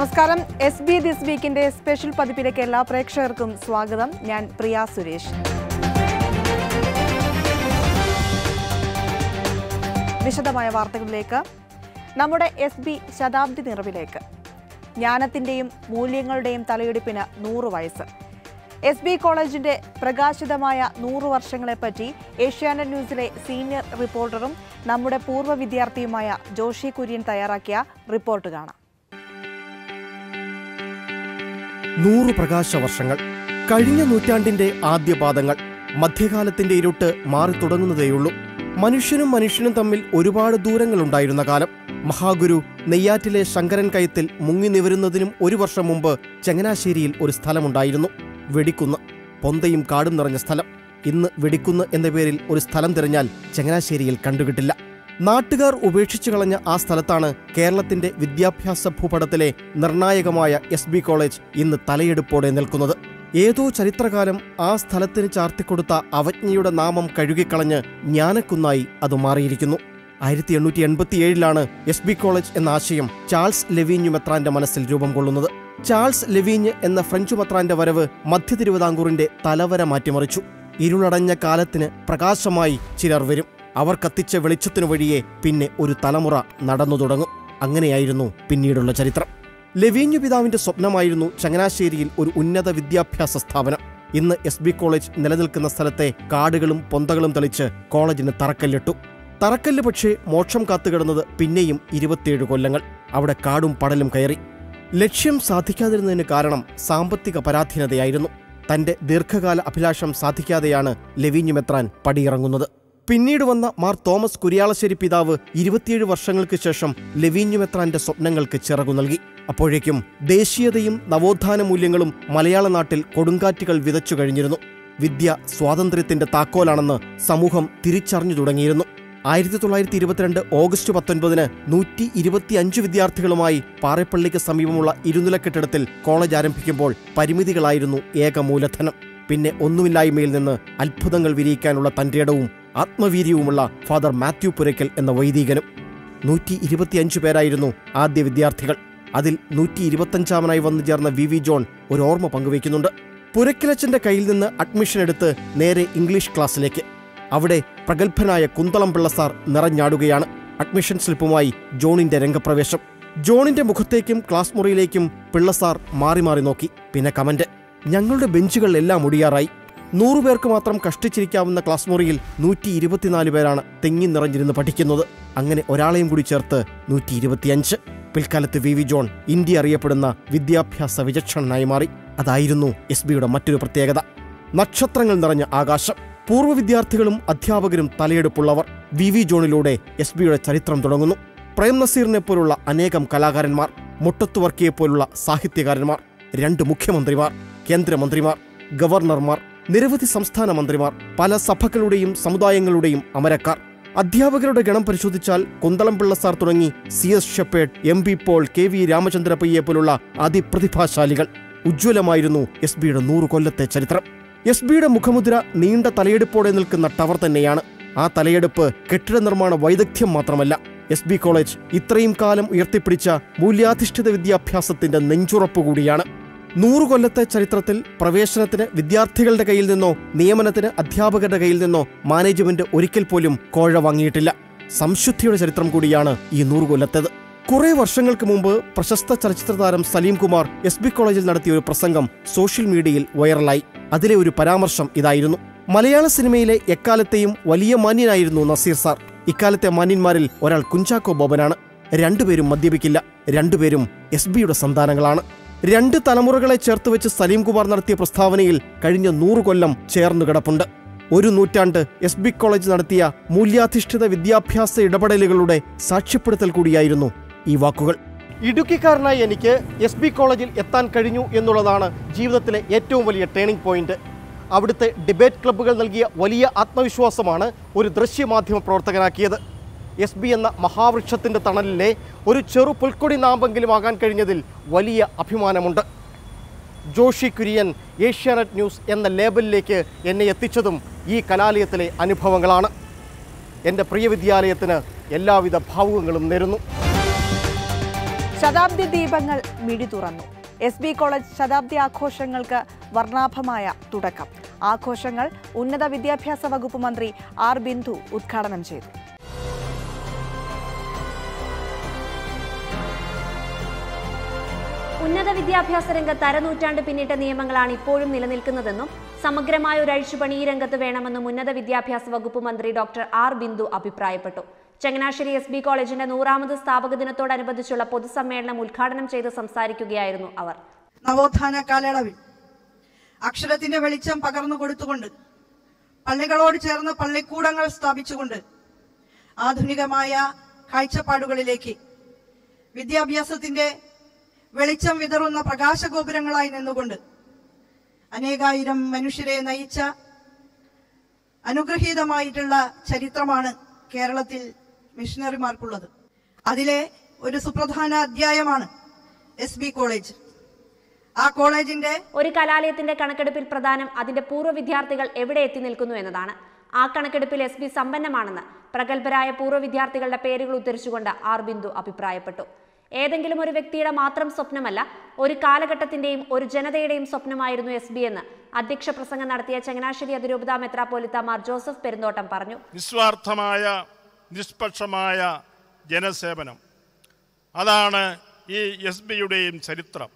നമസ്കാരം S B this വീക്കിന്റെ special പതിപ്പിലേക്ക് എല്ലാ പ്രേക്ഷകർക്കും സ്വാഗതം ഞാൻ പ്രിയ സുരേഷ് വിശദമായ വാർത്തകളിലേക്ക് നമ്മുടെ എസ് ബി ശതാബ്ദി നിറവിലേക്ക് ജ്ഞാനത്തിന്റെയും മൂല്യങ്ങളുടെയും തലയെടുപ്പിന് നൂറ് വയസ്സ് എസ് ബി കോളേജിന്റെ പ്രകാശിതമായ നൂറ് വർഷങ്ങളെപ്പറ്റി ഏഷ്യാനെറ്റ് ന്യൂസിലെ സീനിയർ റിപ്പോർട്ടറും നമ്മുടെ പൂർവ്വ വിദ്യാർത്ഥിയുമായ ജോഷി കുര്യൻ തയ്യാറാക്കിയ റിപ്പോർട്ട് കാണാം നൂറു പ്രകാശവർഷങ്ങൾ കഴിഞ്ഞ നൂറ്റാണ്ടിന്റെ ആദ്യപാദങ്ങൾ മധ്യകാലത്തിന്റെ ഇരുട്ട് മാറി തുടങ്ങുന്നതേയുള്ളൂ മനുഷ്യനും മനുഷ്യനും തമ്മിൽ ഒരുപാട് ദൂരങ്ങളുണ്ടായിരുന്ന കാലം മഹാഗുരു നെയ്യാറ്റിലെ ശങ്കരൻ കയത്തിൽ മുങ്ങി നിവരുന്നതിനും ഒരു വർഷം മുമ്പ് ചങ്ങനാശ്ശേരിയിൽ ഒരു സ്ഥലമുണ്ടായിരുന്നു വെടിക്കുന്ന് പൊന്തയും കാടും നിറഞ്ഞ സ്ഥലം ഇന്ന് വെടിക്കുന്ന് എന്ന പേരിൽ ഒരു സ്ഥലം തിരഞ്ഞാൽ ചങ്ങനാശ്ശേരിയിൽ കണ്ടുകിട്ടില്ല നാട്ടുകാർ ഉപേക്ഷിച്ചു കളഞ്ഞ ആ സ്ഥലത്താണ് കേരളത്തിന്റെ വിദ്യാഭ്യാസ ഭൂപടത്തിലെ നിർണായകമായ എസ് ബി കോളേജ് ഇന്ന് തലയെടുപ്പോടെ നിൽക്കുന്നത് ഏതോ ചരിത്രകാലം ആ സ്ഥലത്തിന് ചാർത്തിക്കൊടുത്ത അവജ്ഞയുടെ നാമം കഴുകിക്കളഞ്ഞ് ജ്ഞാനക്കുന്നായി അത് മാറിയിരിക്കുന്നു ആയിരത്തി എണ്ണൂറ്റി എൺപത്തിയേഴിലാണ് എസ് ബി കോളേജ് എന്ന ആശയം ചാൾസ് ലെവീഞ്ഞു മെത്രാന്റെ മനസ്സിൽ രൂപം കൊള്ളുന്നത് ചാൾസ് ലെവീഞ്ഞ് എന്ന ഫ്രഞ്ചു മെത്രാന്റെ വരവ് മധ്യ തിരുവിതാംകൂറിന്റെ തലവര മാറ്റിമറിച്ചു ഇരുളടഞ്ഞ കാലത്തിന് പ്രകാശമായി ചിലർ വരും അവർ കത്തിച്ച വെളിച്ചത്തിനു വഴിയെ പിന്നെ ഒരു തലമുറ നടന്നു തുടങ്ങും അങ്ങനെയായിരുന്നു പിന്നീടുള്ള ചരിത്രം ലെവീഞ്ഞു പിതാവിന്റെ സ്വപ്നമായിരുന്നു ചങ്ങനാശ്ശേരിയിൽ ഒരു ഉന്നത വിദ്യാഭ്യാസ സ്ഥാപനം ഇന്ന് എസ് ബി കോളേജ് നിലനിൽക്കുന്ന സ്ഥലത്തെ കാടുകളും പൊന്തകളും തെളിച്ച് കോളേജിന് തറക്കല്ലിട്ടു തറക്കല്ല് പക്ഷേ മോക്ഷം കാത്തുകിടന്നത് പിന്നെയും ഇരുപത്തിയേഴ് കൊല്ലങ്ങൾ അവിടെ കാടും പടലും കയറി ലക്ഷ്യം സാധിക്കാതിരുന്നതിന് കാരണം സാമ്പത്തിക പരാധീനതയായിരുന്നു തന്റെ ദീർഘകാല അഭിലാഷം സാധിക്കാതെയാണ് ലെവീഞ്ഞു മെത്രാൻ പടിയിറങ്ങുന്നത് പിന്നീട് വന്ന മാർ തോമസ് കുര്യാളശ്ശേരി പിതാവ് ഇരുപത്തിയേഴ് വർഷങ്ങൾക്ക് ശേഷം ലെവീഞ്ഞു മെത്രാന്റെ സ്വപ്നങ്ങൾക്ക് ചിറകു നൽകി അപ്പോഴേക്കും ദേശീയതയും നവോത്ഥാന മൂല്യങ്ങളും മലയാള നാട്ടിൽ കൊടുങ്കാറ്റുകൾ വിതച്ചു കഴിഞ്ഞിരുന്നു വിദ്യ സ്വാതന്ത്ര്യത്തിന്റെ താക്കോലാണെന്ന് സമൂഹം തിരിച്ചറിഞ്ഞു തുടങ്ങിയിരുന്നു ആയിരത്തി തൊള്ളായിരത്തി ഇരുപത്തിരണ്ട് ഓഗസ്റ്റ് പത്തൊൻപതിന് നൂറ്റി ഇരുപത്തിയഞ്ച് വിദ്യാർത്ഥികളുമായി പാറപ്പള്ളിക്ക് സമീപമുള്ള ഇരുനില കെട്ടിടത്തിൽ കോളേജ് ആരംഭിക്കുമ്പോൾ പരിമിതികളായിരുന്നു ഏക മൂലധനം പിന്നെ ഒന്നുമില്ലായ്മയിൽ നിന്ന് അത്ഭുതങ്ങൾ വിരിയിക്കാനുള്ള തന്റെ ഇടവും ആത്മവീര്യവുമുള്ള ഫാദർ മാത്യു പുരയ്ക്കൽ എന്ന വൈദികനും നൂറ്റി ഇരുപത്തിയഞ്ച് പേരായിരുന്നു ആദ്യ വിദ്യാർത്ഥികൾ അതിൽ നൂറ്റി ഇരുപത്തഞ്ചാമനായി വന്നു ചേർന്ന വി വി ജോൺ ഒരു ഓർമ്മ പങ്കുവയ്ക്കുന്നുണ്ട് പുരക്കിലച്ചന്റെ കയ്യിൽ നിന്ന് അഡ്മിഷൻ എടുത്ത് നേരെ ഇംഗ്ലീഷ് ക്ലാസ്സിലേക്ക് അവിടെ പ്രഗത്ഭനായ കുന്തളം പിള്ള സാർ നിറഞ്ഞാടുകയാണ് അഡ്മിഷൻ സ്ലിപ്പുമായി ജോണിന്റെ രംഗപ്രവേശം ജോണിന്റെ മുഖത്തേക്കും ക്ലാസ് മുറിയിലേക്കും പിള്ള സാർ മാറി മാറി നോക്കി പിന്നെ കമന്റ് ഞങ്ങളുടെ ബെഞ്ചുകൾ എല്ലാം ഒടിയാറായി നൂറുപേർക്ക് മാത്രം കഷ്ടിച്ചിരിക്കാവുന്ന ക്ലാസ് മുറിയിൽ നൂറ്റി ഇരുപത്തിനാല് പേരാണ് തെങ്ങി നിറഞ്ഞിരുന്ന് പഠിക്കുന്നത് അങ്ങനെ ഒരാളെയും കൂടി ചേർത്ത് നൂറ്റി ഇരുപത്തിയഞ്ച് പിൽക്കാലത്ത് വി വി ജോൺ ഇന്ത്യ അറിയപ്പെടുന്ന വിദ്യാഭ്യാസ വിചക്ഷണനായി മാറി അതായിരുന്നു എസ് ബിയുടെ മറ്റൊരു പ്രത്യേകത നക്ഷത്രങ്ങൾ നിറഞ്ഞ ആകാശം പൂർവ്വ വിദ്യാർത്ഥികളും അധ്യാപകരും തലയെടുപ്പുള്ളവർ വി വി ജോണിലൂടെ എസ് ബിയുടെ ചരിത്രം തുടങ്ങുന്നു പ്രേം നസീറിനെ പോലുള്ള അനേകം കലാകാരന്മാർ മുട്ടത്തു വർക്കിയെ പോലുള്ള സാഹിത്യകാരന്മാർ രണ്ട് മുഖ്യമന്ത്രിമാർ കേന്ദ്രമന്ത്രിമാർ ഗവർണർമാർ നിരവധി സംസ്ഥാന മന്ത്രിമാർ പല സഭകളുടെയും സമുദായങ്ങളുടെയും അമരക്കാർ അധ്യാപകരുടെ ഗണം പരിശോധിച്ചാൽ കുന്തളംപിള്ള സാർ തുടങ്ങി C S Shepherd M P Paul K V രാമചന്ദ്രപ്പയ്യെ പോലുള്ള അതിപ്രതിഭാശാലികൾ ഉജ്ജ്വലമായിരുന്നു എസ് ബിയുടെ നൂറ് കൊല്ലത്തെ ചരിത്രം എസ് ബിയുടെ മുഖമുദ്ര നീണ്ട തലയെടുപ്പോടെ നിൽക്കുന്ന ടവർ തന്നെയാണ് ആ തലയെടുപ്പ് കെട്ടിട നിർമ്മാണ വൈദഗ്ധ്യം മാത്രമല്ല എസ് ബി കോളേജ് ഇത്രയും കാലം ഉയർത്തിപ്പിടിച്ച മൂല്യാധിഷ്ഠിത വിദ്യാഭ്യാസത്തിന്റെ നെഞ്ചുറപ്പ് കൂടിയാണ് നൂറു കൊല്ലത്തെ ചരിത്രത്തിൽ പ്രവേശനത്തിന് വിദ്യാർത്ഥികളുടെ കയ്യിൽ നിന്നോ നിയമനത്തിന് അധ്യാപകരുടെ കയ്യിൽ നിന്നോ മാനേജ്മെന്റ് ഒരിക്കൽ പോലും കോഴ വാങ്ങിയിട്ടില്ല സംശുദ്ധിയുടെ ചരിത്രം കൂടിയാണ് ഈ നൂറു കൊല്ലത്തേത് കുറെ വർഷങ്ങൾക്ക് മുമ്പ് പ്രശസ്ത ചലച്ചിത്ര താരം സലീം കുമാർ എസ് ബി കോളേജിൽ നടത്തിയ ഒരു പ്രസംഗം സോഷ്യൽ മീഡിയയിൽ വൈറലായി അതിലെ ഒരു പരാമർശം ഇതായിരുന്നു മലയാള സിനിമയിലെ എക്കാലത്തെയും വലിയ മാന്യനായിരുന്നു നസീർ സാർ ഇക്കാലത്തെ മാന്യന്മാരിൽ ഒരാൾ കുഞ്ചാക്കോ ബോബനാണ് രണ്ടുപേരും മദ്യപിക്കില്ല രണ്ടുപേരും എസ് ബിയുടെ സന്താനങ്ങളാണ് രണ്ട് തലമുറകളെ ചേർത്ത് വെച്ച് സലീം കുമാർ നടത്തിയ പ്രസ്താവനയിൽ കഴിഞ്ഞ നൂറു കൊല്ലം ചേർന്നു കിടപ്പുണ്ട് ഒരു നൂറ്റാണ്ട് എസ് ബി കോളേജ് നടത്തിയ മൂല്യാധിഷ്ഠിത വിദ്യാഭ്യാസ ഇടപെടലുകളുടെ സാക്ഷ്യപ്പെടുത്തൽ കൂടിയായിരുന്നു ഈ വാക്കുകൾ ഇടുക്കിക്കാരനായി എനിക്ക് എസ് ബി കോളേജിൽ എത്താൻ കഴിഞ്ഞു എന്നുള്ളതാണ് ജീവിതത്തിലെ ഏറ്റവും വലിയ ടേണിംഗ് പോയിന്റ് അവിടുത്തെ ഡിബേറ്റ് ക്ലബ്ബുകൾ നൽകിയ വലിയ ആത്മവിശ്വാസമാണ് ഒരു ദൃശ്യമാധ്യമ പ്രവർത്തകനാക്കിയത് എസ് ബി എന്ന മഹാവൃക്ഷത്തിൻ്റെ തണലിലെ ഒരു ചെറു പുൽക്കൊടി നാമ്പെങ്കിലും ആകാൻ കഴിഞ്ഞതിൽ വലിയ അഭിമാനമുണ്ട് ജോഷി കുര്യൻ ഏഷ്യാനെറ്റ് ന്യൂസ് എന്ന ലേബലിലേക്ക് എന്നെ എത്തിച്ചതും ഈ കലാലയത്തിലെ അനുഭവങ്ങളാണ് എൻ്റെ പ്രിയ വിദ്യാലയത്തിന് എല്ലാവിധ ഭാവുകങ്ങളും നേരുന്നു ശതാബ്ദി ദീപങ്ങൾ മിഴി തുറന്നു എസ് ബി കോളേജ് ശതാബ്ദി ആഘോഷങ്ങൾക്ക് വർണ്ണാഭമായ തുടക്കം ആഘോഷങ്ങൾ ഉന്നത വിദ്യാഭ്യാസ വകുപ്പ് മന്ത്രി ആർ ബിന്ദു ഉദ്ഘാടനം ചെയ്തു ഉന്നത വിദ്യാഭ്യാസ രംഗത്ത് അരനൂറ്റാണ്ട് പിന്നിട്ട നിയമങ്ങളാണ് ഇപ്പോഴും നിലനിൽക്കുന്നതെന്നും സമഗ്രമായ ഒരു അഴിച്ചുപണി ഈ രംഗത്ത് വേണമെന്നും ഉന്നത വിദ്യാഭ്യാസ വകുപ്പ് മന്ത്രി ഡോക്ടർ ആർ ബിന്ദു അഭിപ്രായപ്പെട്ടു ചങ്ങനാശ്ശേരി എസ് ബി കോളേജിന്റെ നൂറാമത് സ്ഥാപക ദിനത്തോടനുബന്ധിച്ചുള്ള പൊതുസമ്മേളനം ഉദ്ഘാടനം ചെയ്ത് സംസാരിക്കുകയായിരുന്നു അവർ നവോത്ഥാന കാലയളവിൽ അക്ഷരത്തിന്റെ വെളിച്ചം പകർന്നു കൊടുത്തുകൊണ്ട് പള്ളികളോട് ചേർന്ന് പള്ളിക്കൂടങ്ങൾ സ്ഥാപിച്ചുകൊണ്ട് ആധുനികമായ കാഴ്ചപ്പാടുകളിലേക്ക് വിദ്യാഭ്യാസത്തിന്റെ വെളിച്ചം വിതറുന്ന പ്രകാശഗോപുരങ്ങളായി നിന്നുകൊണ്ട് അനേകായിരം മനുഷ്യരെ നയിച്ച അനുഗ്രഹീതമായിട്ടുള്ള ചരിത്രമാണ് കേരളത്തിൽ മിഷണറിമാർക്കുള്ളത് അതിലെ ഒരു സുപ്രധാന അധ്യായമാണ് എസ് ബി കോളേജ് ആ കോളേജിന്റെ ഒരു കലാലയത്തിന്റെ കണക്കെടുപ്പിൽ പ്രധാനം അതിന്റെ പൂർവ്വ വിദ്യാർത്ഥികൾ എവിടെ എത്തി നിൽക്കുന്നു എന്നതാണ് ആ കണക്കെടുപ്പിൽ എസ് ബി സമ്പന്നമാണെന്ന് പ്രഗത്ഭരായ പൂർവ്വ വിദ്യാർത്ഥികളുടെ പേരുകൾ ഉദ്ധരിച്ചുകൊണ്ട് ആർ ബിന്ദു അഭിപ്രായപ്പെട്ടു ഏതെങ്കിലും ഒരു വ്യക്തിയുടെ മാത്രം സ്വപ്നമല്ല ഒരു കാലഘട്ടത്തിന്റെയും ഒരു ജനതയുടെയും സ്വപ്നമായിരുന്നു എസ് ബി എന്ന് അധ്യക്ഷ പ്രസംഗം നടത്തിയ ചങ്ങനാശ്ശേരി അതിരൂപത മെത്രാപ്പോലിത്ത മാർ ജോസഫ് പെരുന്തോട്ടം പറഞ്ഞു നിസ്വാർത്ഥമായ നിഷ്പക്ഷമായ ജനസേവനം അതാണ് ഈ എസ് ബിയുടെയും ചരിത്രം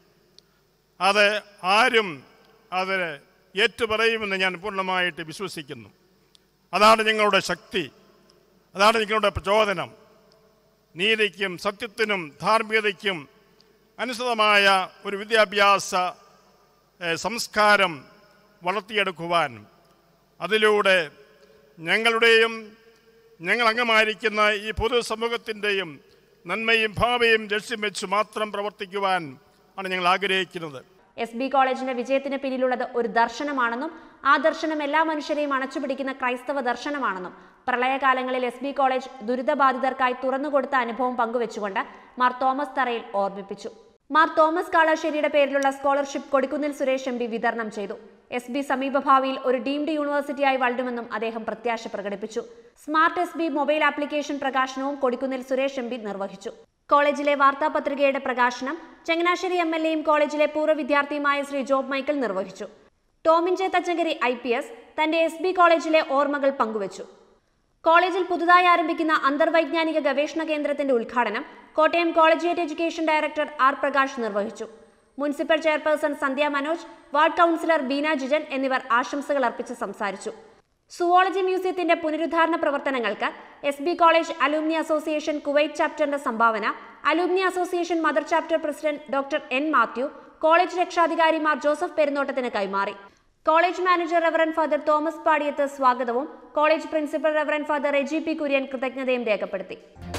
അത് ആരും അത് ഏറ്റുപറയുമെന്ന് ഞാൻ പൂർണ്ണമായിട്ട് വിശ്വസിക്കുന്നു അതാണ് നിങ്ങളുടെ ശക്തി അതാണ് നിങ്ങളുടെ പ്രചോദനം നീതിക്കും സത്യത്തിനും ധാർമ്മികതയ്ക്കും അനുസൃതമായ ഒരു വിദ്യാഭ്യാസ ഏഹ്, സംസ്കാരം വളർത്തിയെടുക്കുവാൻ അതിലൂടെ ഞങ്ങളുടെയും ഞങ്ങൾ അംഗമായിരിക്കുന്ന ഈ പൊതുസമൂഹത്തിൻ്റെയും നന്മയും ഭാവിയും ലക്ഷ്യം വെച്ച് മാത്രം പ്രവർത്തിക്കുവാൻ ആണ് ഞങ്ങൾ ആഗ്രഹിക്കുന്നത് എസ് ബി കോളേജിന്റെ വിജയത്തിന് പിന്നിലുള്ളത് ഒരു ദർശനമാണെന്നും ആ ദർശനം എല്ലാ മനുഷ്യരെയും അണച്ചുപിടിക്കുന്ന ക്രൈസ്തവ ദർശനമാണെന്നും പ്രളയകാലങ്ങളിൽ എസ് ബി കോളേജ് ദുരിതബാധിതർക്കായി തുറന്നുകൊടുത്ത അനുഭവം പങ്കുവെച്ചുകൊണ്ട് മാർ തോമസ് തറയിൽ ഓർമ്മിപ്പിച്ചു മാർ തോമസ് കാളാശ്ശേരിയുടെ പേരിലുള്ള scholarship Kodikunnil Suresh M P വിതരണം ചെയ്തു എസ് ബി സമീപഭാവിയിൽ ഒരു ഡീംഡ് യൂണിവേഴ്സിറ്റിയായി വളരുമെന്നും അദ്ദേഹം പ്രത്യാശ പ്രകടിപ്പിച്ചു smart S B mobile application പ്രകാശനവും കൊടിക്കുന്നിൽ സുരേഷ് എം പി നിർവഹിച്ചു കോളേജിലെ വാർത്താപത്രികയുടെ പ്രകാശനം ചങ്ങനാശ്ശേരി എം എൽ എയും കോളേജിലെ പൂർവ്വ വിദ്യാർത്ഥിയുമായ ശ്രീ ജോബ് മൈക്കിൾ നിർവഹിച്ചു Tomin J Thachankary I P S തന്റെ എസ് ബി കോളേജിലെ ഓർമ്മകൾ പങ്കുവച്ചു കോളേജിൽ പുതുതായി ആരംഭിക്കുന്ന അന്തർവൈജ്ഞാനിക ഗവേഷണ കേന്ദ്രത്തിന്റെ ഉദ്ഘാടനം Kottayam collegiate education director R Prakash നിർവഹിച്ചു municipal chairperson Sandhya Manoj ward councillor Beena Jijan എന്നിവർ ആശംസകൾ അർപ്പിച്ച് സംസാരിച്ചു സുവോളജി മ്യൂസിയത്തിന്റെ പുനരുദ്ധാരണ പ്രവർത്തനങ്ങൾക്ക് S B college alumni association Kuwait ചാപ്റ്ററിന്റെ സംഭാവന alumni association mother chapter president doctor N Mathew college രക്ഷാധികാരിമാർ ജോസഫ് പെരുന്നോട്ടത്തിന് കൈമാറി college manager reverend father Thomas Padiyath സ്വാഗതവും college principal reverend father Reji P Kurian കൃതജ്ഞതയും രേഖപ്പെടുത്തി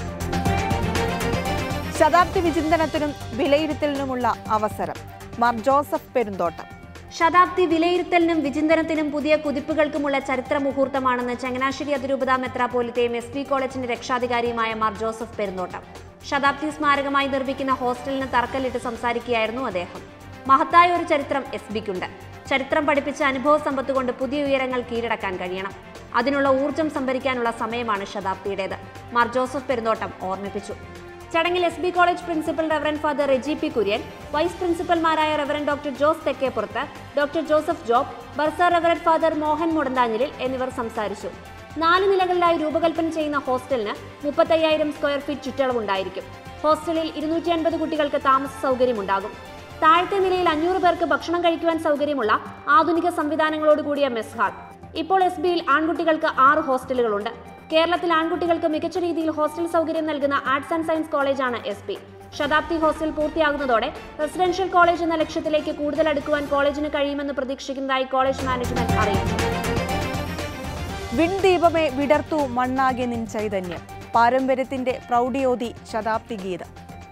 ശതാബ്ദി വിചിന്തനത്തിനും വിലയിരുത്തലിനുമുള്ള അവസരം മാർ ജോസഫ് പെരുന്തോട്ടം ശതാബ്ദി വിലയിരുത്തലിനും വിചിന്തനത്തിനും പുതിയ കുതിപ്പുകൾക്കുമുള്ള ചരിത്ര മുഹൂർത്തമാണെന്ന് ചങ്ങനാശ്ശേരി അതിരൂപത മെത്രാപോലിത്തയും എസ് പി കോളേജിന്റെ രക്ഷാധികാരിയുമായ മാർ ജോസഫ് പെരുന്തോട്ടം ശതാബ്ദി സ്മാരകമായി നിർമ്മിക്കുന്ന ഹോസ്റ്റലിന് തറക്കല്ലിട്ട് സംസാരിക്കുകയായിരുന്നു അദ്ദേഹം മഹത്തായ ഒരു ചരിത്രം എസ് ബിക്കുണ്ട് ചരിത്രം പഠിപ്പിച്ച അനുഭവ സമ്പത്ത് കൊണ്ട് പുതിയ ഉയരങ്ങൾ കീഴടക്കാൻ കഴിയണം അതിനുള്ള ഊർജം സംഭരിക്കാനുള്ള സമയമാണ് ശതാബ്ദിയുടേത് മാർ ജോസഫ് പെരുന്തോട്ടം ഓർമ്മിപ്പിച്ചു ചടങ്ങിൽ S B college principal reverend father Reji P Kurian vice പ്രിൻസിപ്പൽമാരായ reverend doctor Jose Thekkepurath doctor Joseph Job bursar reverend father Mohan Mudanthanjilil എന്നിവർ സംസാരിച്ചു നാല് നിലകളിലായി രൂപകൽപ്പന ചെയ്യുന്ന ഹോസ്റ്റലിന് മുപ്പത്തയ്യായിരം സ്ക്വയർ ഫീറ്റ് ചുറ്റളവുണ്ടായിരിക്കും ഹോസ്റ്റലിൽ ഇരുന്നൂറ്റി അൻപത് കുട്ടികൾക്ക് താമസ സൗകര്യമുണ്ടാകും താഴത്തെ നിലയിൽ അഞ്ഞൂറ് പേർക്ക് ഭക്ഷണം കഴിക്കുവാൻ സൗകര്യമുള്ള ആധുനിക സംവിധാനങ്ങളോട് കൂടിയ മെസ് ഹാൾ ഇപ്പോൾ എസ് ബിയിൽ ആൺകുട്ടികൾക്ക് ആറ് ഹോസ്റ്റലുകളുണ്ട് കേരളത്തിൽ ആൺകുട്ടികൾക്ക് മികച്ച രീതിയിൽ ഹോസ്റ്റൽ സൗകര്യം നൽകുന്ന ആർട്സ് ആൻഡ് സയൻസ് കോളേജാണ് എസ് ബി ശതാബ്ദി ഹോസ്റ്റൽ പൂർത്തിയാകുന്നതോടെ റെസിഡൻഷ്യൽ കോളേജ് എന്ന ലക്ഷ്യത്തിലേക്ക് കൂടുതൽ അടുക്കുവാൻ കോളേജിന് കഴിയുമെന്ന് പ്രതീക്ഷിക്കുന്നതായി കോളേജ് മാനേജ്മെന്റ് അറിയിച്ചു വിൺദീപമേ വിടർത്തു മണ്ണാകെ നിൻ ചൈതന്യം പാരമ്പര്യത്തിന്റെ പ്രൗഢിയോതി ശതാബ്ദി ഗീതം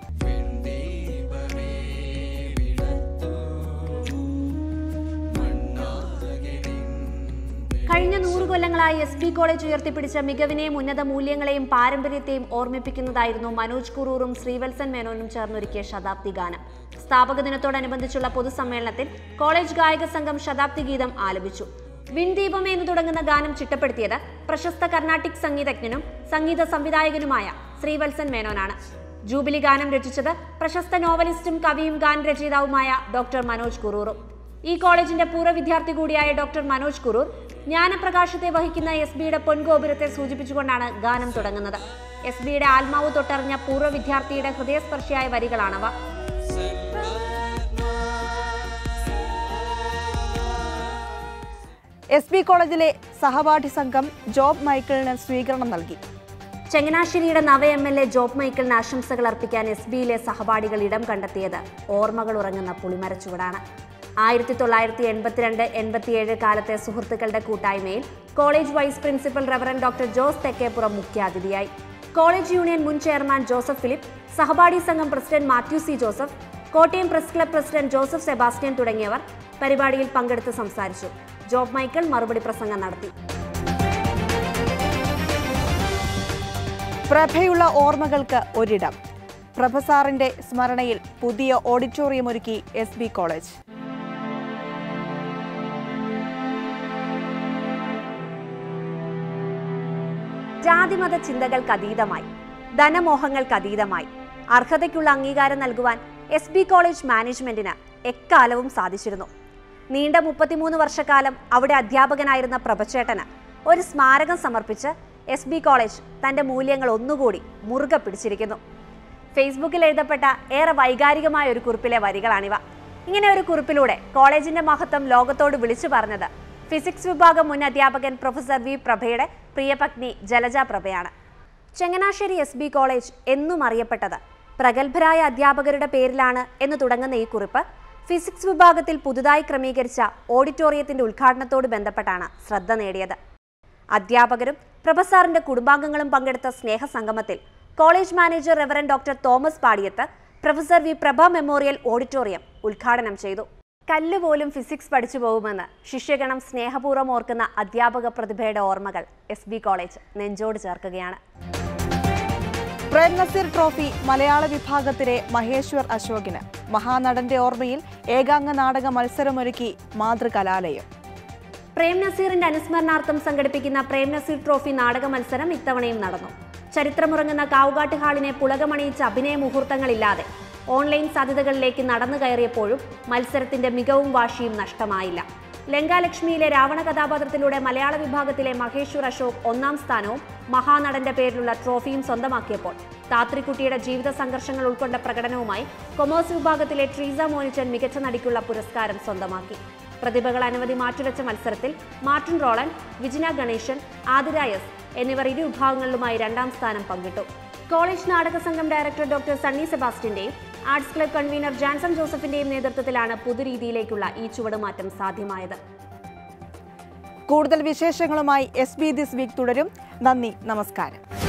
കഴിഞ്ഞ നൂറ് കൊല്ലങ്ങളായി എസ് പി കോളേജ് ഉയർത്തിപ്പിടിച്ച മികവിനെയും ഉന്നത മൂല്യങ്ങളെയും പാരമ്പര്യത്തെയും ഓർമ്മിപ്പിക്കുന്നതായിരുന്നു മനോജ് കുറൂറും ശ്രീവത്സൻ മേനോനും ചേർന്നൊരുക്കിയ ശതാബ്ദി ഗാനം സ്ഥാപക ദിനത്തോടനുബന്ധിച്ചുള്ള പൊതുസമ്മേളനത്തിൽ കോളേജ് ഗായക സംഘം ശതാബ്ദി ഗീതം ആലപിച്ചു വിൺദീപം എന്ന് തുടങ്ങുന്ന ഗാനം ചിട്ടപ്പെടുത്തിയത് പ്രശസ്ത കർണാട്ടിക് സംഗീതജ്ഞനും സംഗീത സംവിധായകനുമായ ശ്രീവത്സൻ മേനോനാണ് ജൂബിലി ഗാനം രചിച്ചത് പ്രശസ്ത നോവലിസ്റ്റും കവിയും ഗാനരചയിതാവുമായ ഡോക്ടർ മനോജ് കുറൂറും ഈ കോളേജിന്റെ പൂർവ്വ വിദ്യാർത്ഥി കൂടിയായ ഡോക്ടർ മനോജ് കുറൂർ ജ്ഞാനപ്രകാശത്തെ വഹിക്കുന്ന എസ് ബിയുടെ പൊൻഗോപുരത്തെ സൂചിപ്പിച്ചുകൊണ്ടാണ് ഗാനം തുടങ്ങുന്നത് എസ് ബിയുടെ ആത്മാവ് തൊട്ടറിഞ്ഞ പൂർവ്വ വിദ്യാർത്ഥിയുടെ ഹൃദയസ്പർശിയായ വരികളാണവ എസ് ബി കോളേജിലെ സഹപാഠി സംഘം ജോബ് മൈക്കിളിന് സ്വീകരണം നൽകി ചങ്ങനാശ്ശേരിയുടെ നവ എം എൽ എ ജോബ് മൈക്കിളിന് ആശംസകൾ അർപ്പിക്കാൻ എസ് ബിയിലെ സഹപാഠികൾ ഇടം കണ്ടെത്തിയത് ഓർമ്മകൾ ഉറങ്ങുന്ന പുളിമരച്ചുവടാണ് ആയിരത്തി തൊള്ളായിരത്തി എൺപത്തിരണ്ട് എൺപത്തിയേഴ് കാലത്തെ സുഹൃത്തുക്കളുടെ കൂട്ടായ്മയിൽ college vice principal reverend doctor Jose Thekkepuram മുഖ്യാതിഥിയായി കോളേജ് യൂണിയൻ മുൻ ചെയർമാൻ ജോസഫ് ഫിലിപ്പ് സഹപാഠി സംഘം president Mathew C Joseph Kottayam press club president Joseph Sebastian തുടങ്ങിയവർ പരിപാടിയിൽ പങ്കെടുത്ത് സംസാരിച്ചു ജോബ് മൈക്കിൾ മറുപടി പ്രസംഗം നടത്തി പ്രഭയുള്ള ഓർമ്മകൾക്ക് ഒരിടം പ്രഭസാറിന്റെ സ്മരണയിൽ പുതിയ ഓഡിറ്റോറിയം ഒരുക്കി എസ് ബി കോളേജ് ജാതിമത ചിന്തകൾക്ക് അതീതമായി ധനമോഹങ്ങൾക്ക് അതീതമായി അർഹതയ്ക്കുള്ള അംഗീകാരം നൽകുവാൻ എസ് ബി കോളേജ് മാനേജ്മെന്റിന് എക്കാലവും സാധിച്ചിരുന്നു നീണ്ട മുപ്പത്തിമൂന്ന് വർഷക്കാലം അവിടെ അധ്യാപകനായിരുന്ന പ്രഭച്ചേട്ടന് ഒരു സ്മാരകം സമർപ്പിച്ച് എസ് ബി കോളേജ് തന്റെ മൂല്യങ്ങൾ ഒന്നുകൂടി മുറുകെ പിടിച്ചിരിക്കുന്നു ഫേസ്ബുക്കിൽ എഴുതപ്പെട്ട ഏറെ വൈകാരികമായ ഒരു കുറിപ്പിലെ വരികളാണിവ ഇങ്ങനെ ഒരു കുറിപ്പിലൂടെ കോളേജിന്റെ മഹത്വം ലോകത്തോട് വിളിച്ചു പറഞ്ഞത് ഫിസിക്സ് വിഭാഗം മുൻ അധ്യാപകൻ പ്രൊഫസർ വി പ്രഭയുടെ പ്രിയപത്നി ജലജ പ്രഭയാണ് ചങ്ങനാശ്ശേരി എസ് ബി കോളേജ് എന്നും അറിയപ്പെട്ടത് പ്രഗത്ഭരായ അധ്യാപകരുടെ പേരിലാണ് എന്ന് തുടങ്ങുന്ന ഈ കുറിപ്പ് ഫിസിക്സ് വിഭാഗത്തിൽ പുതുതായി ക്രമീകരിച്ച ഓഡിറ്റോറിയത്തിന്റെ ഉദ്ഘാടനത്തോട് ബന്ധപ്പെട്ടാണ് ശ്രദ്ധ നേടിയത് അധ്യാപകരും പ്രൊഫസറിന്റെ കുടുംബാംഗങ്ങളും പങ്കെടുത്ത സ്നേഹസംഗമത്തിൽ college manager reverend doctor Thomas Padiyath professor V Prabha memorial auditorium ഉദ്ഘാടനം ചെയ്തു കല്ല് പോലും ഫിസിക്സ് പഠിച്ചു പോകുമെന്ന് ശിഷ്യഗണം സ്നേഹപൂർവ്വം ഓർക്കുന്ന അധ്യാപക പ്രതിഭയുടെ ഓർമ്മകൾ എസ് ബി കോളേജ് നെഞ്ചോട് ചേർക്കുകയാണ് പ്രേം നസീർ ട്രോഫി മലയാള വിഭാഗത്തിലെ മഹേശ്വർ അശോകിന് മഹാനടന്റെ ഓർമ്മയിൽ ഏകാംഗ നാടക മത്സരമൊരുക്കി മാതൃകലാലയം പ്രേം നസീറിന്റെ അനുസ്മരണാർത്ഥം സംഘടിപ്പിക്കുന്ന പ്രേം നസീർ ട്രോഫി നാടക മത്സരം ഇത്തവണയും നടന്നു ചരിത്രമുറങ്ങുന്ന കാവുകാട്ട് ഹാളിനെ പുളകമണിയിച്ച അഭിനയ മുഹൂർത്തങ്ങളില്ലാതെ ഓൺലൈൻ സാധ്യതകളിലേക്ക് നടന്നു കയറിയപ്പോഴും മത്സരത്തിന്റെ മികവും വാശിയും നഷ്ടമായില്ല ലങ്കാലക്ഷ്മിയിലെ രാവണ കഥാപാത്രത്തിലൂടെ മലയാള വിഭാഗത്തിലെ മഹേശ്വർ അശോക് ഒന്നാം സ്ഥാനവും മഹാനടന്റെ പേരിലുള്ള ട്രോഫിയും സ്വന്തമാക്കിയപ്പോൾ താത്രിക്കുട്ടിയുടെ ജീവിത സംഘർഷങ്ങൾ ഉൾക്കൊണ്ട പ്രകടനവുമായി കൊമേഴ്സ് വിഭാഗത്തിലെ ട്രീസ മോനിച്ചൻ മികച്ച നടിക്കുള്ള പുരസ്കാരം സ്വന്തമാക്കി പ്രതിഭകൾ അനവധി മാറ്റുരച്ച മത്സരത്തിൽ Martin Rolan Vijina Ganeshan Athira S എന്നിവർ ഇരു വിഭാഗങ്ങളിലുമായി രണ്ടാം സ്ഥാനം പങ്കിട്ടു കോളേജ് നാടക സംഘം ഡയറക്ടർ ഡോക്ടർ സണ്ണി സെബാസ്റ്റിന്റെയും ആർട്സ് ക്ലബ് കൺവീനർ ജാൻസൺ ജോസഫിന്റെയും നേതൃത്വത്തിലാണ് പുതുരീതിയിലേക്കുള്ള ഈ ചുവടുമാറ്റം സാധ്യമായത് കൂടുതൽ വിശേഷങ്ങളുമായി എസ് ബി ദിസ് വീക്ക് തുടരും നന്ദി നമസ്കാരം